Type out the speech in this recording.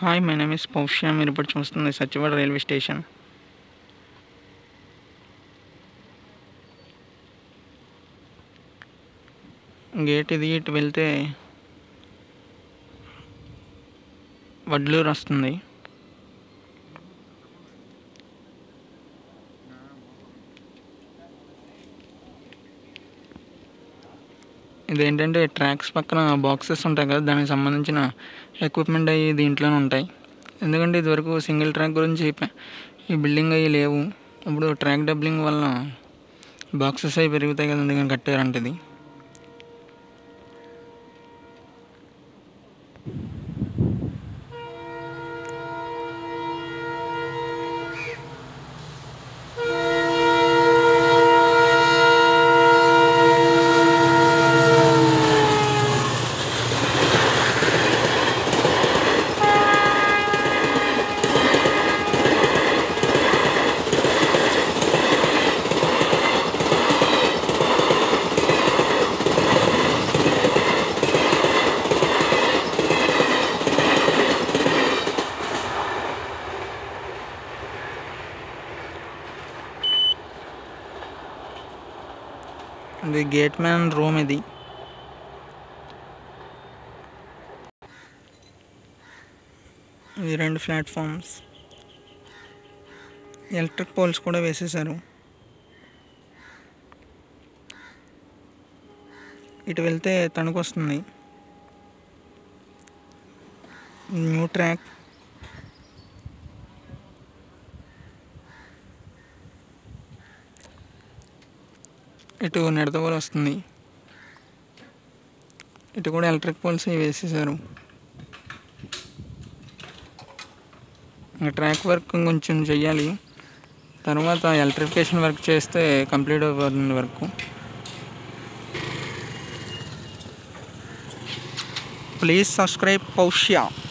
hi my name is Poushya మీరు ఇప్పుడు చూస్తుంది సచివాడ రైల్వే స్టేషన్ గేట్ ఇది ఇటు వెళ్తే వడ్లూరు వస్తుంది ఇదేంటంటే ట్రాక్స్ పక్కన బాక్సెస్ ఉంటాయి కదా దానికి సంబంధించిన ఎక్విప్మెంట్ అవి దీంట్లోనే ఉంటాయి ఎందుకంటే ఇదివరకు సింగిల్ ట్రాక్ గురించి చెప్పా- ఈ బిల్డింగ్ అవి లేవు ఇప్పుడు ట్రాక్ డబ్లింగ్ వల్ల బాక్సెస్ అవి పెరుగుతాయి కదా అందుకని కట్టారంట ఇది ఇది గేట్ మ్యాన్ రూమ్ ఇది ఇది రెండు ప్లాట్ఫామ్స్ ఎలక్ట్రిక్ పోల్స్ కూడా వేసేసారు ఇటు వెళ్తే తణుకు వస్తుంది న్యూ ట్రాక్ ఇటు నిడదవోలు వస్తుంది ఇటు కూడా ఎలక్ట్రిక్ పోల్స్ ఇవి వేసేసారు ఇంకా ట్రాక్ వర్క్ కొంచెం చెయ్యాలి తర్వాత ఎలక్ట్రిఫికేషన్ వర్క్ చేస్తే కంప్లీట్ అవుతుంది వర్క్ ప్లీజ్ సబ్స్క్రైబ్ పౌష్య